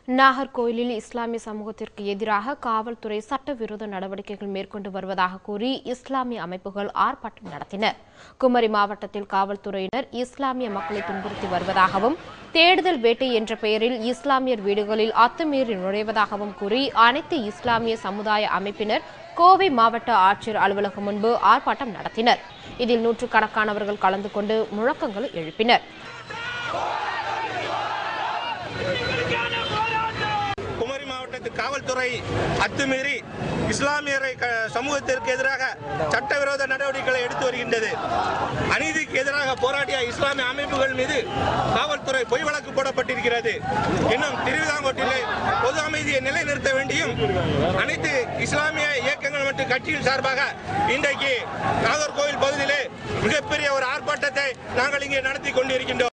நாகர்கோயிலில் இஸ்லாமிய சமூகத்திற்கு எதிராக காவல்துறை சட்டவிரோத நடவடிக்கைகள் மேற்கொண்டு வருவதாக கூறி இஸ்லாமிய அமைப்புகள் ஆர்ப்பாட்டம் நடத்தின குமரி மாவட்டத்தில் காவல்துறையினர் இஸ்லாமிய மக்களை துன்புறுத்தி வருவதாகவும் தேடுதல் வேட்டை என்ற பெயரில் இஸ்லாமியர் வீடுகளில் அத்துமீறி நுழைவதாகவும் கூறி அனைத்து இஸ்லாமிய சமுதாய அமைப்பினர் கோவை மாவட்ட ஆட்சியர் அலுவலகம் முன்பு ஆர்ப்பாட்டம் நடத்தினர் இதில் நூற்றுக்கணக்கானவர்கள் கலந்து கொண்டு முழக்கங்களை எழுப்பினர் குமரி மாவட்டத்து காவல்துறை அத்துமீறி இஸ்லாமியரை க- சமூகத்திற்கு எதிராக சட்டவிரோத நடவடிக்கைகளை எடுத்து வருகின்றது அநீதிக்கு எதிராக போராடிய இஸ்லாமிய அமைப்புகள் மீது காவல்துறை பொய் வழக்கு போடப்பட்டிருக்கிறது இன்னும் திருவிதாங்கோட்டிலே பொது அமைதியை நிலைநிறுத்த வேண்டியும் அனைத்து இஸ்லாமிய இயக்கங்கள் மற்றும் கட்சிகள் சார்பாக இன்றைக்கு நாகர்கோவில் பகுதியிலே மிகப்பெரிய ஒரு ஆர்ப்பாட்டத்தை நாங்கள் இங்கே நடத்தி கொண்டிருக்கின்றோம்